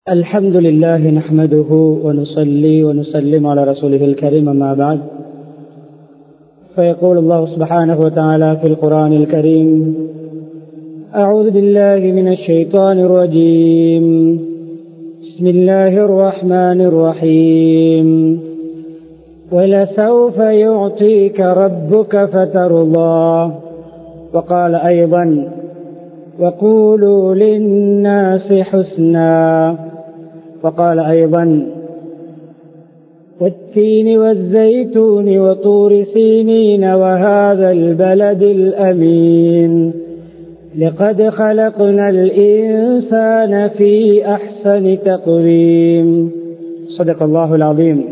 الحمد لله نحمده ونصلي ونسلم على رسوله الكريم أما بعد فيقول الله سبحانه وتعالى في القرآن الكريم أعوذ بالله من الشيطان الرجيم بسم الله الرحمن الرحيم ولسوف يعطيك ربك فترضى وقال أيضا وقولوا للناس حسنا وقال أيضا والتين والزيتون وطور سينين وهذا البلد الأمين لقد خلقنا الإنسان في أحسن تقويم صدق الله العظيم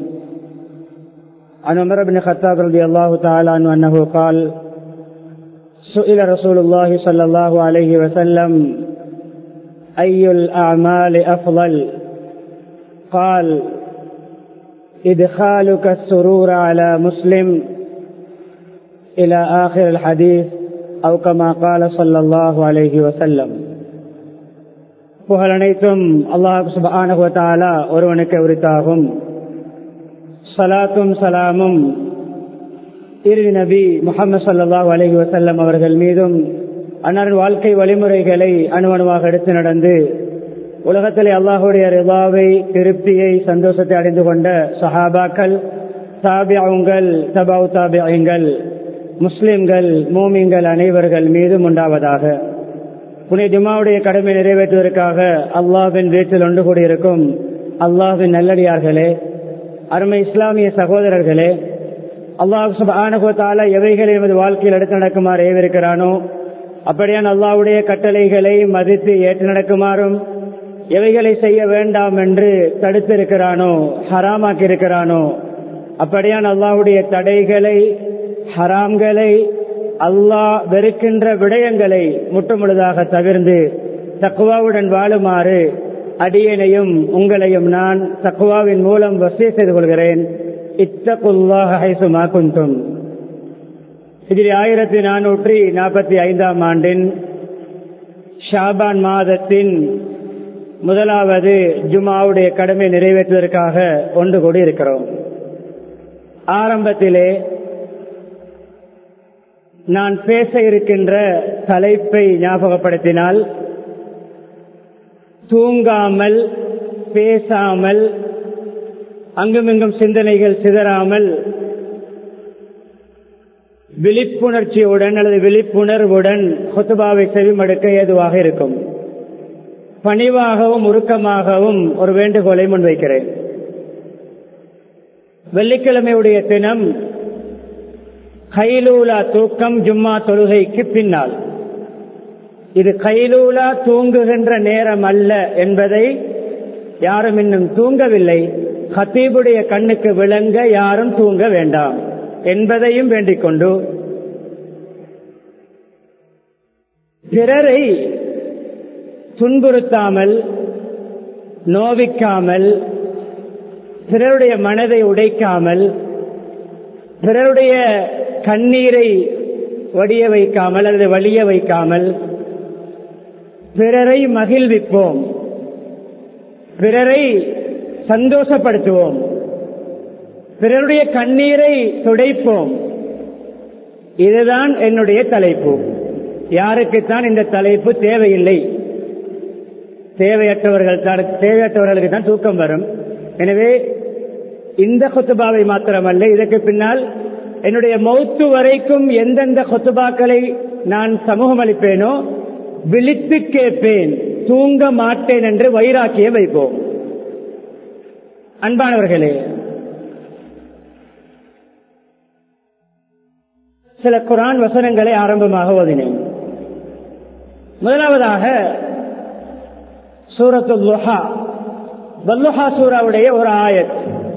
عن عمر بن الخطاب رضي الله تعالى عنه أنه قال سئل رسول الله صلى الله عليه وسلم أي الأعمال أفضل قال إدخالك السرور على مسلم إلى آخر الحديث أو كما قال صلى الله عليه وسلم புகழ் அனைத்தும் அல்லாஹ் சுபானுவத்தாலா ஒருவனுக்கு உரித்தாகும் சலாத்தும் சலாமும் இறுதி நபி முகமது சல்லாஹூ அலஹி வசல்லம் அவர்கள் மீதும் அன்னாரின் வாழ்க்கை வழிமுறைகளை அணுவணுவாக எடுத்து நடந்து உலகத்திலே அல்லாஹுடைய ரிவாவை திருப்தியை சந்தோஷத்தை அடைந்து கொண்ட சஹாபாக்கள் தாபியாவுங்கள் தபாவு தாபியங்கள் முஸ்லிம்கள் மோமிங்கள் அனைவர்கள் மீதும் உண்டாவதாக புனே ஜுமாவுடைய கடமை நிறைவேற்றுவதற்காக அல்லாஹின் வீட்டில் ஒன்று கூடியிருக்கும் அல்லாஹின் நல்லடியார்களே அருமை இஸ்லாமிய சகோதரர்களே அல்லாஹ் சுபானுகத்தால எவைகளை எமது வாழ்க்கையில் எடுத்து நடக்குமாறு ஏவிருக்கிறானோ அப்படியான் அல்லாவுடைய கட்டளைகளை மதித்து ஏற்று நடக்குமாறும் எவைகளை செய்ய வேண்டாம் என்று தடுத்திருக்கிறானோ ஹராமாக்கி இருக்கிறானோ அப்படியான் அல்லாவுடைய தடைகளை ஹராம்களை அல்லாஹ் வெறுக்கின்ற விடயங்களை முற்றுமுழுதாக தவிர்ந்து தக்குவாவுடன் வாழுமாறு அடியனையும் உங்களையும் நான் தக்குவாவின் மூலம் வசிய செய்து கொள்கிறேன் இத்தகுல்லாஹும் இதில் ஆயிரத்தி நானூற்றி நாற்பத்தி ஐந்தாம் ஆண்டின் ஷாபான் மாதத்தின் முதலாவது ஜுமாவுடைய கடமை நிறைவேற்றுவதற்காக ஒன்று கூடி இருக்கிறோம் ஆரம்பத்திலே நான் பேச இருக்கின்ற தலைப்பை ஞாபகப்படுத்தினால் தூங்காமல் பேசாமல் அங்குமிங்கும் சிந்தனைகள் சிதறாமல் விழிப்புணர்ச்சியுடன் அல்லது விழிப்புணர்வுடன் ஹொத்துபாவை செவிமடுக்க ஏதுவாக இருக்கும் பணிவாகவும் உருக்கமாகவும் ஒரு வேண்டுகோளை முன்வைக்கிறேன் வெள்ளிக்கிழமையுடைய தினம் கைலூலா தூக்கம் ஜும்மா தொழுகைக்கு பின்னால் இது கைலூலா தூங்குகின்ற நேரம் அல்ல என்பதை யாரும் இன்னும் தூங்கவில்லை ஹத்தீபுடைய கண்ணுக்கு விளங்க யாரும் தூங்க வேண்டாம் என்பதையும் வேண்டிக் கொண்டு பிறரை துன்புறுத்தாமல் நோவிக்காமல் பிறருடைய மனதை உடைக்காமல் பிறருடைய கண்ணீரை வடிய வைக்காமல் அல்லது வலிய வைக்காமல் பிறரை மகிழ்விப்போம் பிறரை சந்தோஷப்படுத்துவோம் பிறருடைய கண்ணீரை துடைப்போம் இதுதான் என்னுடைய தலைப்பு யாருக்குத்தான் இந்த தலைப்பு தேவையில்லை தேவையற்றவர்கள் தான் தேவையற்றவர்களுக்கு தான் தூக்கம் வரும் எனவே இந்த கொத்துபாவை மாத்திரமல்ல இதற்கு பின்னால் என்னுடைய மௌத்து வரைக்கும் எந்தெந்த கொத்துபாக்களை நான் சமூகம் அளிப்பேனோ விழித்து கேட்பேன் தூங்க மாட்டேன் என்று வைராக்கியம் வைப்போம் அன்பானவர்களே சில குரான் வசனங்களை ஆரம்பமாக ஓதினேன் முதலாவதாக சூரத்து லுஹா வல்லுஹா சூராவுடைய ஒரு ஆயத்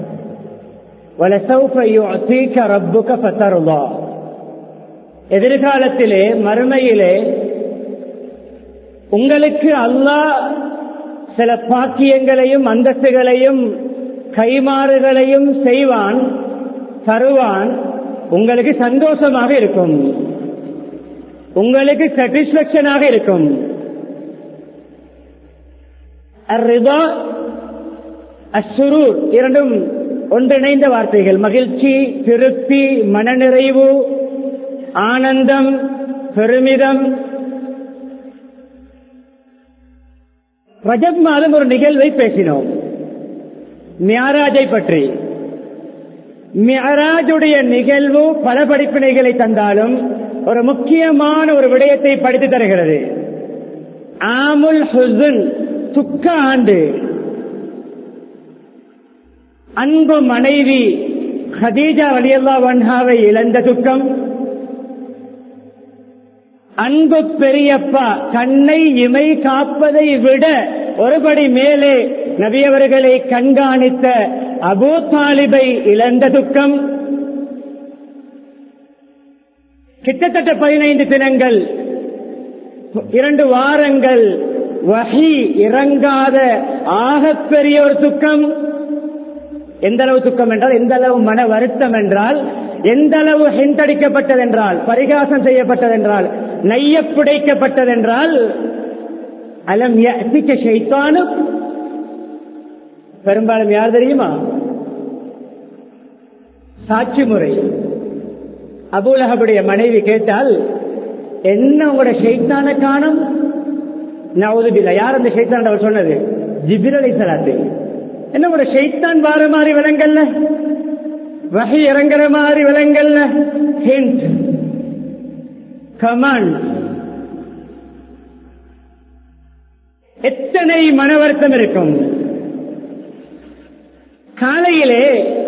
எதிர்காலத்திலே மறுமையிலே உங்களுக்கு அல்லாஹ் சில பாக்கியங்களையும் அந்தஸ்துகளையும் கைமாறுகளையும் செய்வான் தருவான் உங்களுக்கு சந்தோஷமாக இருக்கும் உங்களுக்கு சாட்டிஸ்பேக்ஷனாக இருக்கும் الرضا அசுரூர் இரண்டும் ஒன்றிணைந்த வார்த்தைகள் மகிழ்ச்சி திருப்தி மனநிறைவு ஆனந்தம் பெருமிதம் ரஜப் மாதம் ஒரு நிகழ்வை பேசினோம் மியாராஜை பற்றி மியாராஜுடைய நிகழ்வு பல படிப்பினைகளை தந்தாலும் ஒரு முக்கியமான ஒரு விடயத்தை படித்து தருகிறது ஆமுல் ஹுசன் துக்க ஆண்டு அன்பு மனைவி ஹதீஜா வலியல்லா வன்ஹாவை இழந்த துக்கம் அன்பு பெரியப்பா கண்ணை இமை காப்பதை விட ஒருபடி மேலே நபியவர்களை கண்காணித்த அபூ தாலிபை இழந்த துக்கம் கிட்டத்தட்ட பதினைந்து தினங்கள் இரண்டு வாரங்கள் வகி இறங்காத ஆகப்பெரிய ஒரு துக்கம் எந்த அளவு துக்கம் என்றால் எந்த அளவு மன வருத்தம் என்றால் எந்த அளவு ஹெண்டடிக்கப்பட்டதென்றால் பரிகாசம் செய்யப்பட்டதென்றால் நைய புடைக்கப்பட்டதென்றால் அலம் ஷைத்தானும் பெரும்பாலும் யார் தெரியுமா சாட்சி முறை அபுலகபுடைய மனைவி கேட்டால் என்ன உங்களோட ஷைத்தான காணும் நவுதுபில்ல யார் அந்த ஷைத்தான் அவர் சொன்னது ஜிபிர் அலை சலாத்து என்ன ஒரு ஷைத்தான் வார மாதிரி விலங்கல்ல வகை இறங்குற மாதிரி விலங்கல்ல ஹிண்ட் கமாண்ட் எத்தனை மன வருத்தம் இருக்கும் காலையிலே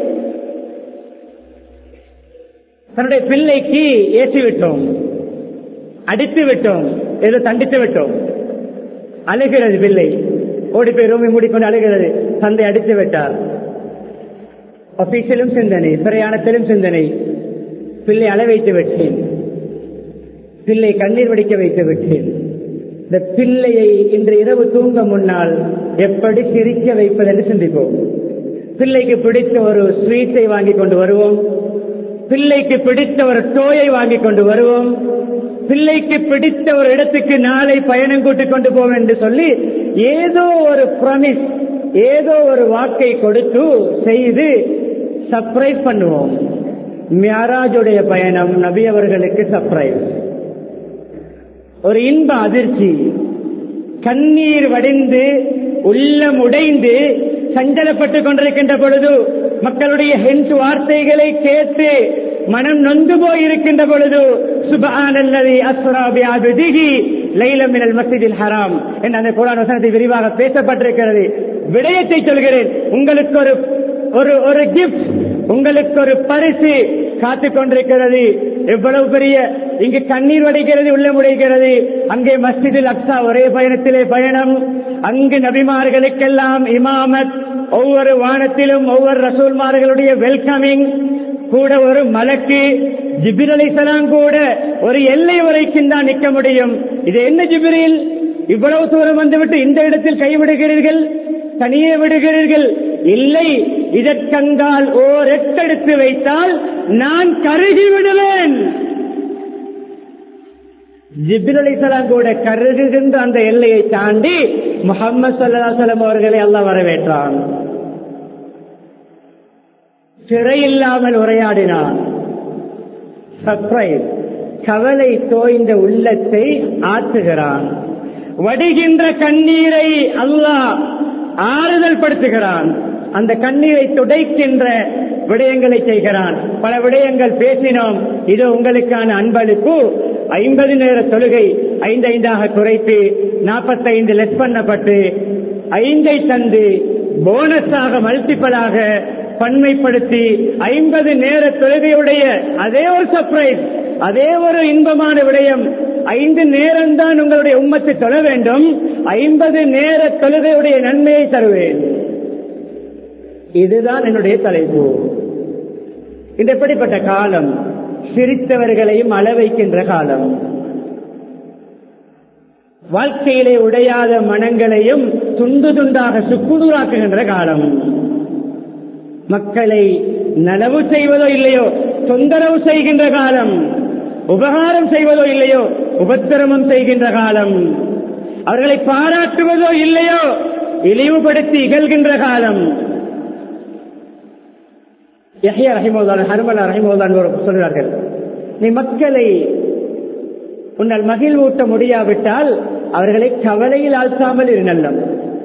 தன்னுடைய பிள்ளைக்கு ஏற்றி விட்டோம் அடித்து விட்டோம் ஏதோ தண்டித்து விட்டோம் அழுகிறது பிள்ளை ஓடி போய் ரூமை மூடிக்கொண்டு அழுகிறது தந்தை அடித்து விட்டார் ஆபீஸிலும் சிந்தனை பிரயாணத்திலும் சிந்தனை பிள்ளை அள வைத்து விட்டேன் பிள்ளை கண்ணீர் வடிக்க வைத்து விட்டேன் இந்த பிள்ளையை இன்று இரவு தூங்க முன்னால் எப்படி சிரிக்க வைப்பது என்று சிந்திப்போம் பிள்ளைக்கு பிடித்த ஒரு ஸ்வீட்டை வாங்கி கொண்டு வருவோம் பிள்ளைக்கு பிடித்த ஒரு டோயை வாங்கி கொண்டு வருவோம் பிள்ளைக்கு பிடித்த ஒரு இடத்துக்கு நாளை பயணம் கூட்டிக் கொண்டு போவோம் என்று சொல்லி ஏதோ ஒரு ப்ரமிஸ் ஏதோ ஒரு வாக்கை கொடுத்து செய்து சர்ப்ரைஸ் பண்ணுவோம் மியாராஜுடைய பயணம் நபி அவர்களுக்கு சர்ப்ரைஸ் ஒரு இன்ப அதிர்ச்சி கண்ணீர் வடிந்து உள்ளம் உடைந்து சஞ்சலப்பட்டுக் கொண்டிருக்கின்ற பொழுது மக்களுடைய ஹென்ட் வார்த்தைகளை கேட்டு மனம் நொந்து போய் இருக்கின்ற பொழுது சுபானல்லதி அஸ்ராபி அபிதிகி லைலமினல் மஸ்ஜிதில் ஹராம் என்ற அந்த குரான் வசனத்தை விரிவாக பேசப்பட்டிருக்கிறது விடயத்தை சொல்கிறேன் உங்களுக்கு ஒரு ஒரு ஒரு கிஃப்ட் உங்களுக்கு ஒரு பரிசு காத்துக் கொண்டிருக்கிறது எவ்வளவு பெரிய இங்கு கண்ணீர் வடைக்கிறது உள்ள முடைகிறது அங்கே மஸ்ஜிதில் அக்ஸா ஒரே பயணத்திலே பயணம் அங்கு நபிமார்களுக்கெல்லாம் இமாமத் ஒவ்வொரு வானத்திலும் ஒவ்வொரு ரசூல்மார்களுடைய வெல்கமிங் கூட ஒரு மலக்கு ஜிபிர் அலிசலாம் கூட ஒரு எல்லை வரைக்கும் தான் நிற்க முடியும் இது என்ன ஜிபிரில் இவ்வளவு தூரம் வந்துவிட்டு இந்த இடத்தில் கைவிடுகிறீர்கள் தனியே விடுகிறீர்கள் இல்லை இதற்கங்கால் ஓர் எட்டெடுத்து வைத்தால் நான் கருகி விடுவேன் ஜிபிர் அலிசலாம் கூட கருகுகின்ற அந்த எல்லையை தாண்டி முகமது சல்லாசலம் அவர்களை எல்லாம் வரவேற்றான் சிறை இல்லாமல் உரையாடினான் சர்ப்ரைஸ் கவலை தோய்ந்த உள்ளத்தை ஆற்றுகிறான் வடிகின்ற கண்ணீரை அல்லாஹ் ஆறுதல் படுத்துகிறான் அந்த கண்ணீரை துடைக்கின்ற விடயங்களை செய்கிறான் பல விடயங்கள் பேசினோம் இது உங்களுக்கான அன்பளிப்பு ஐம்பது நேர தொழுகை ஐந்து ஐந்தாக குறைத்து நாற்பத்தைந்து லெஸ் பண்ணப்பட்டு ஐந்தை தந்து போனஸாக மல்டிப்பலாக பன்மைப்படுத்தி ஐம்பது நேர தொழுகையுடைய அதே ஒரு சர்ப்ரைஸ் அதே ஒரு இன்பமான விடயம் ஐந்து நேரம்தான் உங்களுடைய உம்மத்தை தொழ வேண்டும் ஐம்பது நேர தொழுகையுடைய நன்மையை தருவேன் இதுதான் என்னுடைய தலைப்பு இந்த எப்படிப்பட்ட காலம் சிரித்தவர்களையும் அள வைக்கின்ற காலம் வாழ்க்கையிலே உடையாத மனங்களையும் துண்டு துண்டாக சுக்குநூறாக்குகின்ற காலம் மக்களை நனவு செய்வதோ இல்லையோ தொந்தரவு செய்கின்ற காலம் உபகாரம் செய்வதோ இல்லையோ உபத்திரமம் செய்கின்ற காலம் அவர்களை பாராட்டுவதோ இல்லையோ இழிவுபடுத்தி இகழ்கின்ற காலம் யஹ்யா ரஹிமோதான் ஹர்மலா ரஹிமோதான் சொல்கிறார்கள் நீ மக்களை உன்னால் மகிழ்வூட்ட முடியாவிட்டால் அவர்களை கவலையில் ஆழ்த்தாமல் இரு நல்லம்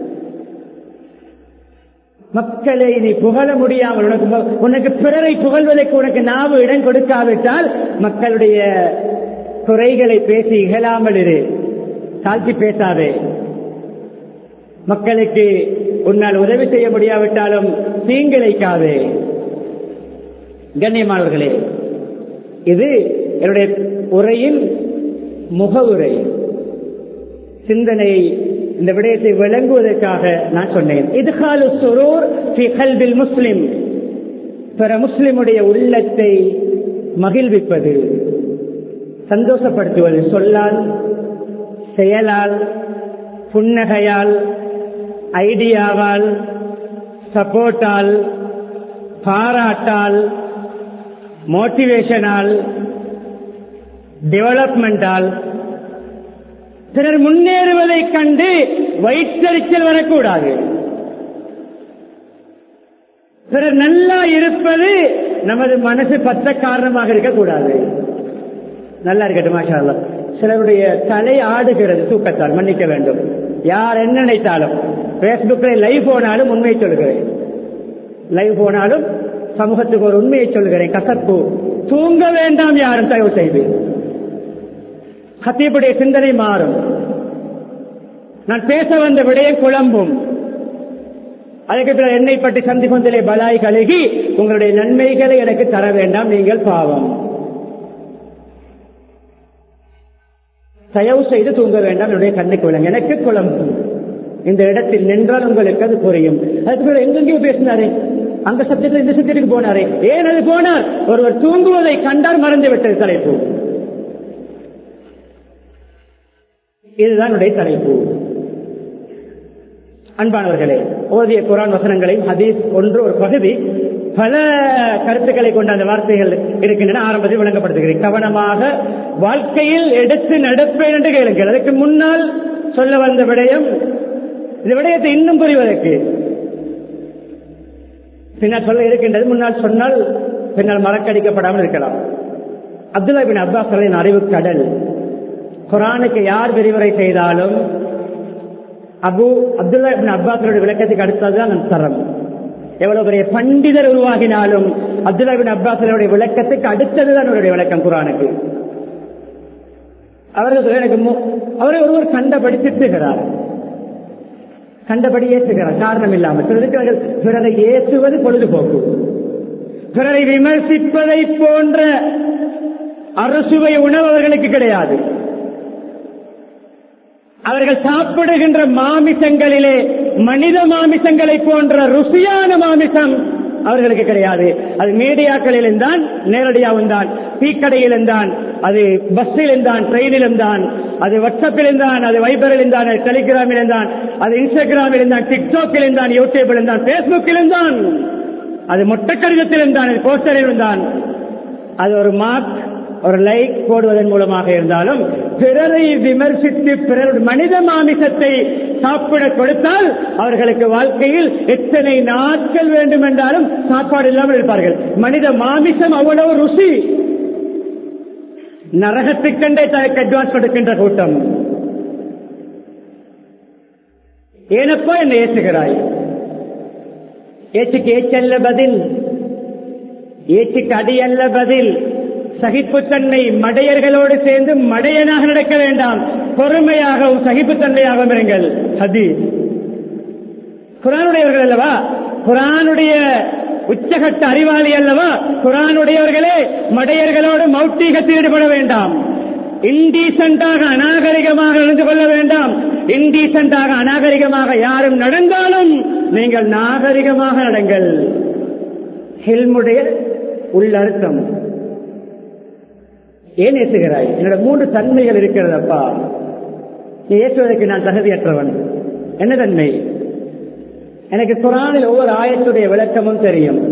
மக்களை நீ புகழ முடியாமல் உனக்கு உனக்கு பிறரை புகழ்வதற்கு உனக்கு நாவு இடம் கொடுக்காவிட்டால் மக்களுடைய குறைகளை பேசி இகழாமல் இரு தாழ்த்தி பேசாதே மக்களுக்கு உன்னால் உதவி செய்ய முடியாவிட்டாலும் தீங்கிழைக்காதே கண்ணியமானவர்களே இது என்னுடைய உரையின் முகவுரை சிந்தனையை இந்த விடயத்தை விளங்குவதற்காக நான் சொன்னேன் இதுகாலு சுரூர் முஸ்லிம் பிற முஸ்லிமுடைய உள்ளத்தை மகிழ்விப்பது சந்தோஷப்படுத்துவது சொல்லால் செயலால் புன்னகையால் ஐடியாவால் சப்போர்ட்டால் பாராட்டால் மோட்டிவேஷனால் டெவலப்மெண்டால் பிறர் முன்னேறுவதைக் கண்டு வயிற்றறிச்சல் வரக்கூடாது பிறர் நல்லா இருப்பது நமது மனசு பத்த காரணமாக இருக்கக்கூடாது நல்லா இருக்கட்டும் மாஷா சிலருடைய தலை ஆடுகிறது தூக்கத்தால் மன்னிக்க வேண்டும் யார் என்ன நினைத்தாலும் பேஸ்புக்கில் லைவ் போனாலும் உண்மையை சொல்கிறேன் லைவ் போனாலும் சமூகத்துக்கு ஒரு உண்மையை சொல்கிறேன் கசப்பு தூங்க வேண்டாம் யாரும் தயவு செய்து ஹத்தீபுடைய சிந்தனை மாறும் நான் பேச வந்த விடயம் குழம்பும் அதுக்கு பிறகு என்னை பற்றி சந்திப்பதிலே பலாய் கழுகி உங்களுடைய நன்மைகளை எனக்கு தர வேண்டாம் நீங்கள் பாவம் தயவு செய்து தூங்க வேண்டாம் என்னுடைய கண்ணுக்கு விளங்க எனக்கு குழம்பு இந்த இடத்தில் நின்றால் உங்களுக்கு அது புரியும் அதுக்கு பிறகு எங்கெங்கேயோ பேசினாரே அந்த சத்தியத்தில் இந்த சத்தியத்துக்கு போனாரே ஏன் அது போனார் ஒருவர் தூங்குவதை கண்டால் மறந்து விட்டது தலைப்பு இதுதான் என்னுடைய தலைப்பு அன்பானவர்களே ஓதிய குரான் வசனங்களையும் ஹதீஸ் ஒன்று ஒரு பகுதி பல கருத்துக்களை கொண்ட அந்த வார்த்தைகள் இருக்கின்றன ஆரம்பத்தில் விளங்கப்படுத்துகிறேன் கவனமாக வாழ்க்கையில் எடுத்து நடப்பேன் என்று கேளுங்கள் அதற்கு முன்னால் சொல்ல வந்த விடயம் இந்த விடயத்தை இன்னும் புரிவதற்கு பின்னால் சொல்ல இருக்கின்றது முன்னால் சொன்னால் பின்னால் மறக்கடிக்கப்படாமல் இருக்கலாம் அப்துல்லா பின் அப்பாஸ் அறிவு கடல் குரானுக்கு யார் விரிவுரை செய்தாலும் அபு அப்துல்லா பின் அப்பாஸருடைய விளக்கத்துக்கு அடுத்ததுதான் தரம் எவ்வளவு பெரிய பண்டிதர் உருவாகினாலும் அப்துல்லா பின் அப்பாஸருடைய விளக்கத்துக்கு அடுத்ததுதான் அவருடைய விளக்கம் குரானுக்கு அவர்கள் எனக்கு அவரை ஒருவர் கண்டபடி திட்டுகிறார் கண்டபடி ஏற்றுகிறார் காரணம் இல்லாமல் சிலருக்கு பிறரை ஏற்றுவது பொழுதுபோக்கு பிறரை விமர்சிப்பதை போன்ற அறுசுவை உணவு அவர்களுக்கு கிடையாது அவர்கள் சாப்பிடுகின்ற மாமிசங்களிலே மனித மாமிசங்களை போன்ற ருசியான மாமிசம் அவர்களுக்கு கிடையாது அது மீடியாக்களிலும் தான் நேரடியாகவும் தான் டீக்கடையிலும் தான் அது பஸ்ஸிலும் தான் ட்ரெயினிலும் தான் அது வாட்ஸ்அப்பிலும் தான் அது வைபரிலும் தான் அது டெலிகிராமிலும் தான் அது இன்ஸ்டாகிராமிலும் தான் டிக்டாக்கிலும் தான் யூடியூபிலும் தான் பேஸ்புக்கிலும் தான் அது மொட்டை கடிதத்திலும் தான் அது போஸ்டரிலும் தான் அது ஒரு மார்க் ஒரு லைக் போடுவதன் மூலமாக இருந்தாலும் பிறரை விமர்சித்து பிறருடைய மனித மாமிசத்தை சாப்பிட கொடுத்தால் அவர்களுக்கு வாழ்க்கையில் எத்தனை நாட்கள் வேண்டும் என்றாலும் சாப்பாடு இல்லாமல் இருப்பார்கள் மனித மாமிசம் அவ்வளவு ருசி நரகத்துக்கண்டே தனக்கு அட்வான்ஸ் கொடுக்கின்ற கூட்டம் ஏனப்பா என்னை ஏற்றுகிறாய் ஏற்றுக்கு ஏச்சல்ல பதில் ஏற்றுக்கு அடி அல்ல பதில் சகிப்புத்தன்மை மடையர்களோடு சேர்ந்து மடையனாக நடக்க வேண்டாம் பொறுமையாகவும் சகிப்புத்தன்மையாகவும் இருங்கள் ஹதி குரானுடையவர்கள் அல்லவா குரானுடைய உச்சகட்ட அறிவாளி அல்லவா குரானுடையவர்களே மடையர்களோடு மௌட்டீகத்தில் ஈடுபட வேண்டாம் இன்டீசென்டாக அநாகரிகமாக நடந்து கொள்ள வேண்டாம் இன்டீசென்டாக அநாகரிகமாக யாரும் நடந்தாலும் நீங்கள் நாகரிகமாக நடங்கள் ஹெல்முடைய உள்ளர்த்தம் ஏன் ஏற்றுகிறாய் என்னோட மூன்று தன்மைகள் இருக்கிறது அப்பா நீ ஏற்றுவதற்கு நான் தகுதியற்றவன் என்ன தன்மை எனக்கு குரானில் ஒவ்வொரு ஆயத்துடைய விளக்கமும் தெரியும்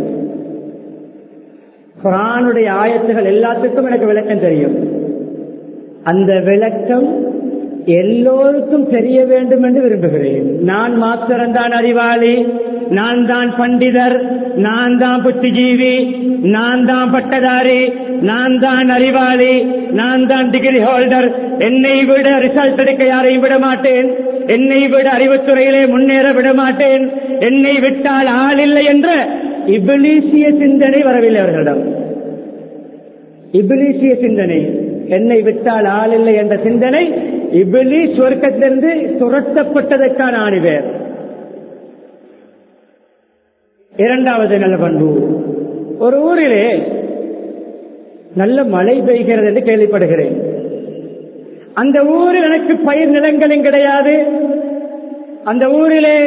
குரானுடைய ஆயத்துகள் எல்லாத்துக்கும் எனக்கு விளக்கம் தெரியும் அந்த விளக்கம் எல்லோருக்கும் தெரிய வேண்டும் என்று விரும்புகிறேன் நான் மாத்திரம்தான் அறிவாளி நான் தான் பண்டிதர் நான் தான் புத்திஜீவி நான் தான் பட்டதாரி நான் தான் அறிவாளி நான் தான் டிகிரி ஹோல்டர் என்னை விட ரிசல்ட் எடுக்க யாரையும் விட மாட்டேன் என்னை விட அறிவுத்துறையிலே முன்னேற விட மாட்டேன் என்னை விட்டால் ஆள் இல்லை என்ற இபிலீசிய சிந்தனை வரவில்லை அவர்களிடம் இபிலீசிய சிந்தனை என்னை விட்டால் ஆள் இல்லை என்ற சிந்தனை இபிலி சொர்க்கத்திலிருந்து துரத்தப்பட்டதற்கான ஆணிவேர் இரண்டாவது நல்ல பண்பு ஒரு ஊரிலே நல்ல மழை பெய்கிறது என்று கேள்விப்படுகிறேன் அந்த ஊரில் எனக்கு பயிர் நிலங்களும் கிடையாது அந்த ஊரிலே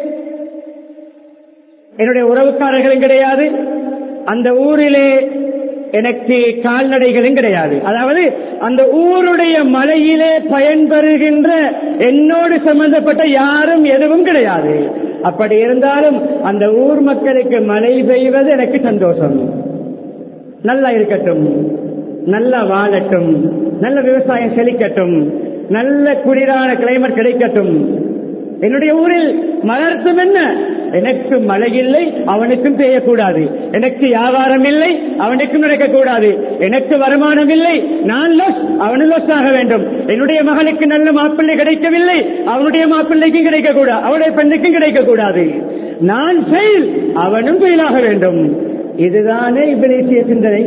என்னுடைய உறவுக்காரர்களும் கிடையாது அந்த ஊரிலே எனக்கு கால்நடைகளும் கிடையாது அதாவது அந்த ஊருடைய மலையிலே பயன்பெறுகின்ற என்னோடு சம்பந்தப்பட்ட யாரும் எதுவும் கிடையாது அப்படி இருந்தாலும் அந்த ஊர் மக்களுக்கு மழை பெய்வது எனக்கு சந்தோஷம் நல்லா இருக்கட்டும் நல்லா வாழட்டும் நல்ல விவசாயம் செழிக்கட்டும் நல்ல குளிரான கிளைமேட் கிடைக்கட்டும் என்னுடைய ஊரில் மலர்த்தம் என்ன எனக்கு மழை இல்லை அவனுக்கும் பெய்யக்கூடாது எனக்கு வியாபாரம் இல்லை அவனுக்கும் நடக்கக்கூடாது எனக்கு வருமானம் இல்லை நான் லொஸ் அவனு லொஸ் ஆக வேண்டும் என்னுடைய மகனுக்கு நல்ல மாப்பிள்ளை கிடைக்கவில்லை அவனுடைய மாப்பிள்ளைக்கும் கிடைக்கக்கூடாது அவனுடைய பெண்ணுக்கும் கிடைக்கக்கூடாது நான் ஃபெயில் அவனும் ஃபெயிலாக வேண்டும் இதுதானே இபிலீசிய சிந்தனை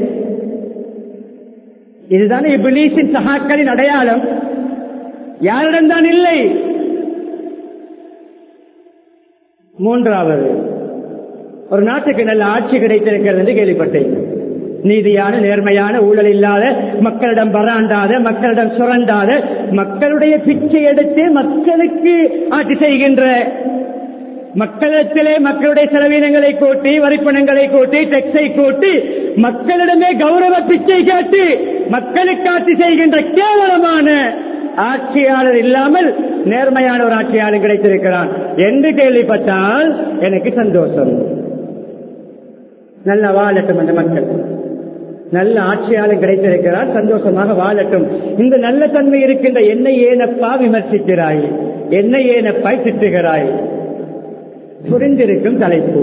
இதுதானே இபிலீசின் சகாக்களின் அடையாளம் யாரிடம்தான் இல்லை மூன்றாவது ஒரு நாட்டுக்கு நல்ல ஆட்சி கிடைத்திருக்கிறது என்று கேள்விப்பட்டேன் நீதியான நேர்மையான ஊழல் இல்லாத மக்களிடம் வராண்டாத மக்களிடம் சுரண்டாத மக்களுடைய பிச்சை எடுத்து மக்களுக்கு ஆட்சி செய்கின்ற மக்களிடத்திலே மக்களுடைய செலவினங்களை கூட்டி வரிப்பணங்களை கூட்டி டெக்ஸை கூட்டி மக்களிடமே கௌரவ பிச்சை கேட்டு மக்களுக்கு ஆட்சி செய்கின்ற கேவலமான ஆட்சியாளர் இல்லாமல் நேர்மையான ஒரு ஆட்சியாளர் கிடைத்திருக்கிறான் என்று கேள்விப்பட்டால் எனக்கு சந்தோஷம் நல்ல வாழட்டும் அந்த மக்கள் நல்ல ஆட்சியாளர் கிடைத்திருக்கிறார் சந்தோஷமாக வாழட்டும் இந்த நல்ல தன்மை இருக்கின்ற என்னை ஏனப்பா விமர்சிக்கிறாய் என்னை ஏனப்பா திட்டுகிறாய் புரிந்திருக்கும் தலைப்பு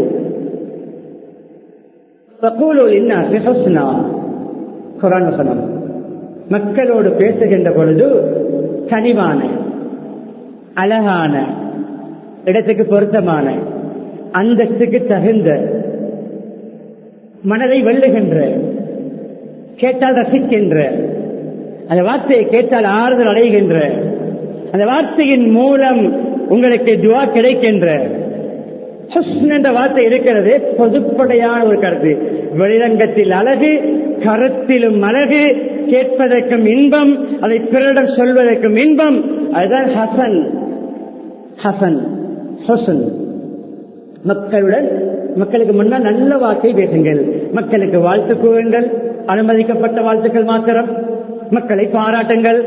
குரான் வசனம் மக்களோடு பேசுகின்ற பொழுது கனிவான அழகான இடத்துக்கு பொருத்தமான அந்தஸ்துக்கு தகுந்த மனதை வெல்லுகின்ற கேட்டால் ரசிக்கின்ற அந்த வார்த்தையை கேட்டால் ஆறுதல் அடைகின்ற அந்த வார்த்தையின் மூலம் உங்களுக்கு துவா கிடைக்கின்ற என்ற வார்த்தை இருக்கிறது பொதுப்படையான ஒரு கருத்து வெளிரங்கத்தில் அழகு கருத்திலும் அழகு கேட்பதற்கும் இன்பம் அதை பிறரிடம் சொல்வதற்கும் இன்பம் அதுதான் ஹசன் ஹசன் ஹசன் மக்களுடன் மக்களுக்கு முன்னால் நல்ல வாக்கை பேசுங்கள் மக்களுக்கு வாழ்த்து கூறுங்கள் அனுமதிக்கப்பட்ட வாழ்த்துக்கள் மாத்திரம் மக்களை பாராட்டுங்கள்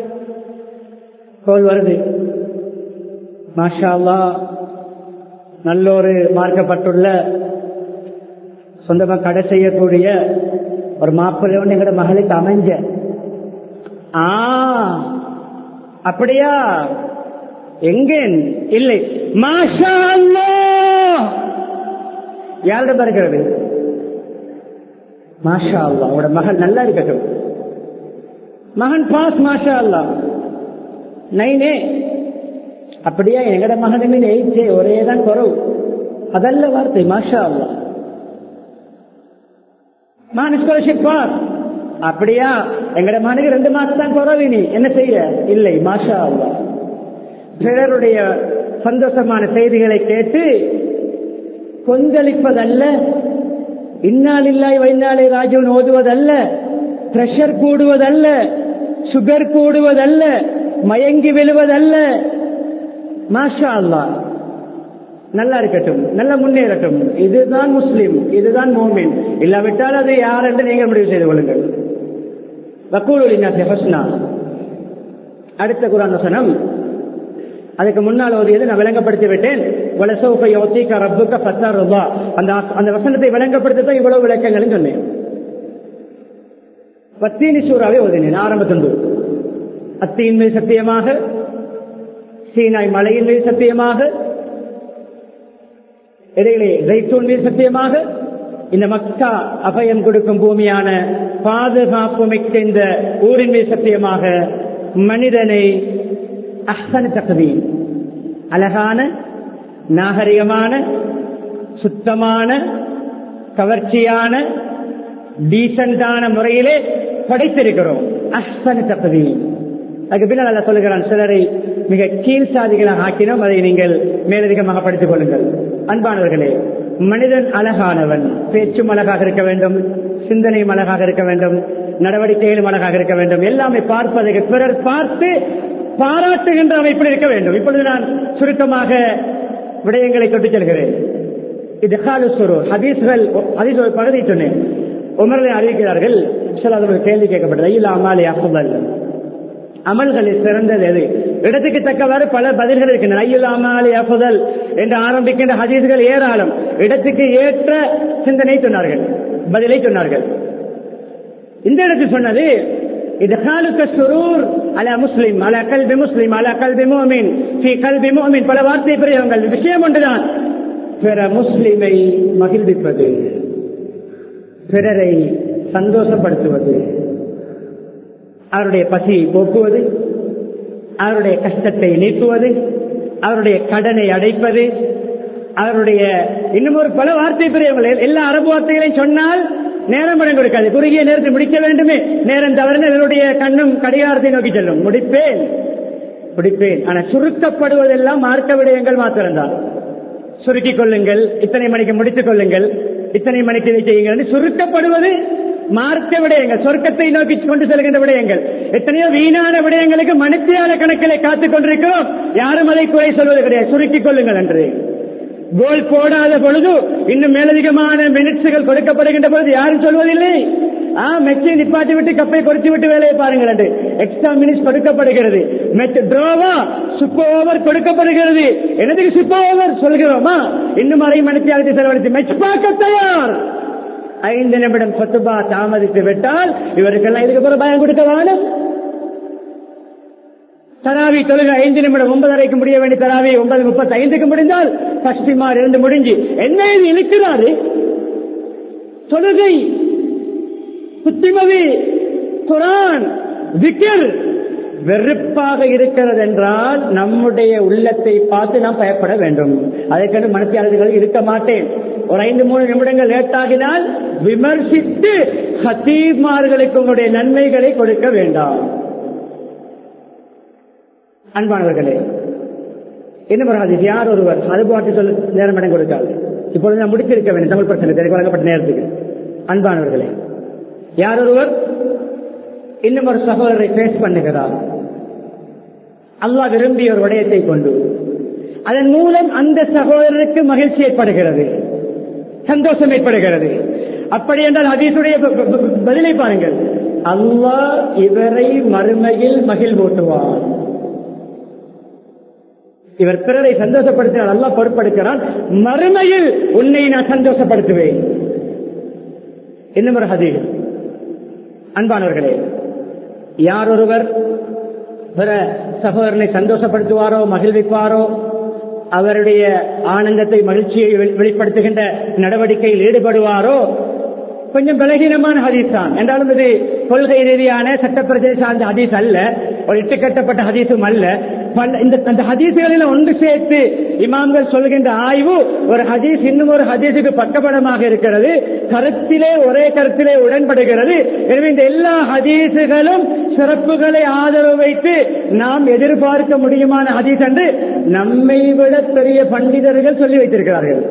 கோல் வருது மாஷா நல்லொரு மார்க்கப்பட்டுள்ள சொந்தமாக கடை செய்யக்கூடிய ஒரு மாப்பிள்ளை ஒன்று எங்களோட மகளுக்கு அமைஞ்ச ஆ அப்படியா எங்க இல்லை மாஷா யாரிடம் இருக்கிறது மாஷா அல்லா உங்களோட மகள் நல்லா இருக்கட்டும் மகன் பாஸ் மாஷா அல்லா நைனே அப்படியா எங்கட மகனுமே எயிச்சே ஒரே தான் குறவு அதல்ல வார்த்தை மாஷா அல்லா மகன் ஸ்காலர்ஷிப் பாஸ் அப்படியா எங்கட மகனுக்கு ரெண்டு மாசம் தான் குறவு நீ என்ன செய்ய இல்லை மாஷா அல்லா பிறருடைய சந்தோஷமான செய்திகளை கேட்டு கொந்தளிப்பதல்ல இந்நாளில்லாய் வைநாளை ராஜுவன் ஓதுவதல்ல பிரஷர் கூடுவதல்ல சுகர் கூடுவதல்ல மயங்கி விழுவதல்ல மாஷா அல்லா நல்லா இருக்கட்டும் நல்லா முன்னேறட்டும் இதுதான் முஸ்லிம் இதுதான் மோமின் இல்லாவிட்டால் அது யார் என்று நீங்கள் முடிவு செய்து கொள்ளுங்கள் வக்கூலுலினா அடுத்த குரான் வசனம் அதுக்கு முன்னால் ஓதியது நான் விளங்கப்படுத்தி விட்டேன் ரப்புக்க பத்தார் ரூபா அந்த அந்த வசனத்தை விளங்கப்படுத்த இவ்வளவு விளக்கங்களும் சொன்னேன் பத்தீனி சூறாவே ஓதினேன் ஆரம்பத்தொண்டு அத்தியின் மீது சத்தியமாக சீனாய் மலையின் மீது சத்தியமாக இடையிலே ரைத்தூன் மீது சத்தியமாக இந்த மக்கா அபயம் கொடுக்கும் பூமியான பாதுகாப்பு மிக்க இந்த ஊரின் மீது சத்தியமாக மனிதனை அஹ்சன தகுதி அழகான நாகரிகமான சுத்தமான கவர்ச்சியான டீசென்டான முறையிலே படைத்திருக்கிறோம் அஹ்சன தகுதி அதுக்கு பின்னால் அல்ல சொல்லுகிறான் சிலரை மிக கீழ் சாதிகளாக ஆக்கினோம் அதை நீங்கள் மேலதிகமாக படித்துக் கொள்ளுங்கள் அன்பானவர்களே மனிதன் அழகானவன் பேச்சும் அழகாக இருக்க வேண்டும் சிந்தனையும் அழகாக இருக்க வேண்டும் நடவடிக்கைகளும் அழகாக இருக்க வேண்டும் எல்லாமே பார்ப்பதற்கு பிறர் பார்த்து பாராட்டுகின்ற அமைப்பில் இருக்க வேண்டும் இப்பொழுது நான் சுருக்கமாக விடயங்களை தொட்டு செல்கிறேன் இது ஹாலுசுரு ஹதீஸ்கள் ஹதீஸ் ஒரு பகுதி சொன்னேன் உமர்களை அறிவிக்கிறார்கள் சில ஒரு கேள்வி கேட்கப்பட்டது இல்ல அமாலி அஃபல் அமல்களில் சிறந்தது எது இடத்துக்கு தக்கவாறு பல பதில்கள் இருக்கின்றன ஐயுல் அமாலி அஃபுதல் என்று ஆரம்பிக்கின்ற ஹதீஸ்கள் ஏராளம் இடத்துக்கு ஏற்ற சிந்தனை சொன்னார்கள் பதிலை சொன்னார்கள் இந்த இடத்தில் சொன்னது இதகாலுக்க சுரூர் அல முஸ்லிம் அல கல்வி முஸ்லிம் அல கல்வி மோமின் ஸ்ரீ கல்வி மோமின் பல வார்த்தை பிரயோகங்கள் விஷயம் ஒன்றுதான் பிற முஸ்லிமை மகிழ்விப்பது பிறரை சந்தோஷப்படுத்துவது அவருடைய பசியை போக்குவது அவருடைய கஷ்டத்தை நீக்குவது அவருடைய கடனை அடைப்பது அவருடைய இன்னும் ஒரு பல வார்த்தை பிரியவர்கள் எல்லா அரபு வார்த்தைகளையும் சொன்னால் நேரம் படம் கொடுக்காது குறுகிய நேரத்தில் முடிக்க வேண்டுமே நேரம் தவறுன்னு இதனுடைய கண்ணும் கடிகாரத்தை நோக்கி செல்லும் முடிப்பேன் முடிப்பேன் ஆனா சுருக்கப்படுவதெல்லாம் மார்க்க விடயங்கள் மாத்திரம்தான் சுருக்கிக் கொள்ளுங்கள் இத்தனை மணிக்கு முடித்துக் கொள்ளுங்கள் இத்தனை மணிக்கு இதை செய்யுங்கள் என்று சுருக்கப்படுவது மார்க்க விடயங்கள் சொர்க்கத்தை நோக்கி கொண்டு செல்கின்ற விடயங்கள் எத்தனையோ வீணான விடயங்களுக்கு மனுத்தியான கணக்கிலே காத்துக் கொண்டிருக்கிறோம் யாரும் அதை குறை சொல்வது கிடையாது சுருக்கிக் கொள்ளுங்கள் என்று கோல் போடாத பொழுது இன்னும் மேலதிகமான மினிட்ஸுகள் கொடுக்கப்படுகின்ற பொழுது யாரும் சொல்வதில்லை ஆ மெச்சை நிப்பாட்டி விட்டு கப்பை குறைச்சு விட்டு வேலையை பாருங்கள் என்று எக்ஸ்ட்ரா மினிட்ஸ் கொடுக்கப்படுகிறது மெச் ட்ரோவா சூப்பர் ஓவர் கொடுக்கப்படுகிறது என்னதுக்கு சூப்பர் ஓவர் சொல்கிறோமா இன்னும் அரை மணித்தியாகத்தை செலவழித்து மெச் பார்க்க தயார் ஐந்து நிமிடம் கொத்துபா தாமதித்து விட்டால் இவருக்கெல்லாம் இதுக்கு பிறகு பயம் கொடுக்க வேணும் தராவி தொழுகை ஐந்து நிமிடம் ஒன்பதரைக்கு முடிய வேண்டிய தராவி ஒன்பது முப்பத்தி ஐந்துக்கு முடிந்தால் பஷ்டிமார் இருந்து முடிஞ்சு என்ன இது இழுக்கிறாரு தொழுகை புத்திமதி குரான் விக்கர் வெறுப்பாக இருக்கிறது என்றால் நம்முடைய உள்ளத்தை பார்த்து நாம் பயப்பட வேண்டும் அதற்கென்று மனசியாளர்கள் இருக்க மாட்டேன் ஒரு ஐந்து மூணு நிமிடங்கள் லேட்டாகினால் விமர்சித்து ஹத்தீமார்களுக்கு உங்களுடைய நன்மைகளை கொடுக்க வேண்டாம் அன்பானவர்களே என்ன பரவாது யார் ஒருவர் அது பாட்டு சொல்ல நேரம் இடம் கொடுக்காது இப்பொழுது நான் முடித்திருக்க வேண்டும் தமிழ் பிரச்சனை எனக்கு வழங்கப்பட்ட நேரத்துக்கு அன்பானவர்களே யார் ஒருவர் இன்னும் ஒரு சகோதரரை பேஸ் பண்ணுகிறார் அல்லாஹ் விரும்பிய ஒரு விடயத்தை கொண்டு அதன் மூலம் அந்த சகோதரருக்கு மகிழ்ச்சி ஏற்படுகிறது சந்தோஷம் ஏற்படுகிறது அப்படி என்றால் ஹதீசுடைய பதிலை பாருங்கள் அல்லாஹ் இவரை மறுமையில் மகிழ்வூட்டுவார் இவர் பிறரை சந்தோஷப்படுத்தினால் அல்லாஹ் பொறுப்படுக்கிறான் மறுமையில் உன்னை நான் சந்தோஷப்படுத்துவேன் இன்னும் ஒரு ஹதீஸ் அன்பானவர்களே யார் ஒருவர் பிற சகோதரனை சந்தோஷப்படுத்துவாரோ மகிழ்விப்பாரோ அவருடைய ஆனந்தத்தை மகிழ்ச்சியை வெளிப்படுத்துகின்ற நடவடிக்கையில் ஈடுபடுவாரோ கொஞ்சம் பலகீனமான ஹதீஸ் தான் என்றாலும் இது கொள்கை ரீதியான சட்டப்பிரச்சனை சார்ந்த ஹதீஸ் அல்ல ஒரு இட்டுக்கட்டப்பட்ட ஹதீஸும் அல்ல இந்த அந்த ஹதீசுகளில் ஒன்று சேர்த்து இமாம்கள் சொல்கின்ற ஆய்வு ஒரு ஹதீஸ் இன்னும் ஒரு ஹதீஸுக்கு பக்கபலமாக இருக்கிறது கருத்திலே ஒரே கருத்திலே உடன்படுகிறது எனவே இந்த எல்லா ஹதீசுகளும் சிறப்புகளை ஆதரவு வைத்து நாம் எதிர்பார்க்க முடியுமான ஹதீஸ் என்று நம்மை விட பெரிய பண்டிதர்கள் சொல்லி வைத்திருக்கிறார்கள்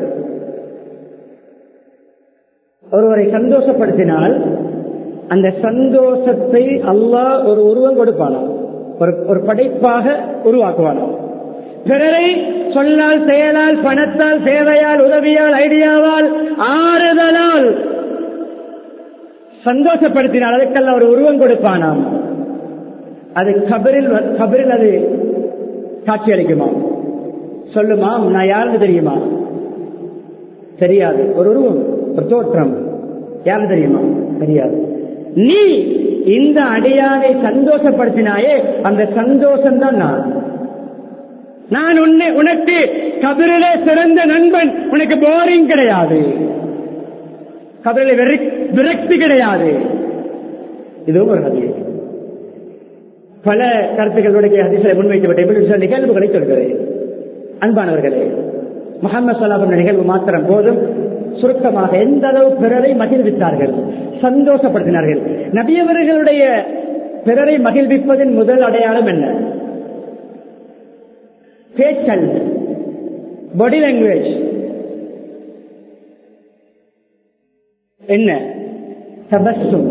ஒருவரை சந்தோஷப்படுத்தினால் அந்த சந்தோஷத்தை அல்லாஹ் ஒரு உருவம் கொடுப்பானா ஒரு ஒரு படைப்பாக உருவாக்குவானா பிறரை சொல்லால் செயலால் பணத்தால் சேவையால் உதவியால் ஐடியாவால் ஆறுதலால் சந்தோஷப்படுத்தினால் அதுக்கெல்லாம் ஒரு உருவம் கொடுப்பானாம் அது கபரில் கபரில் அது காட்சி அளிக்குமா சொல்லுமா நான் யாருன்னு தெரியுமா தெரியாது ஒரு உருவம் ஒரு தோற்றம் யாரும் தெரியுமா தெரியாது நீ இந்த அடியானை சந்தோஷப்படுத்தினாயே அந்த சந்தோஷம் தான் நான் நான் உன்னை உனக்கு கபிரிலே சிறந்த நண்பன் உனக்கு போரிங் கிடையாது கபிரிலே வெறி- விரக்தி கிடையாது இதுவும் ஒரு ஹதீஸ் பல கருத்துக்களுடைய ஹதீஸை முன்வைக்கப்பட்ட இப்படி சில நிகழ்வுகளை சொல்கிறேன் அன்பானவர்களே முகமது சலாபம் நிகழ்வு மாத்திரம் போதும் சுருக்கமாக எந்த அளவு பிறரை மகிழ்வித்தார்கள் சந்தோஷப்படுத்தினார்கள் நபியவர்களுடைய பிறரை மகிழ்விப்பதன் முதல் அடையாளம் என்ன பேச்சல் பாடி லாங்குவேஜ் என்ன தபஸ்ஸும்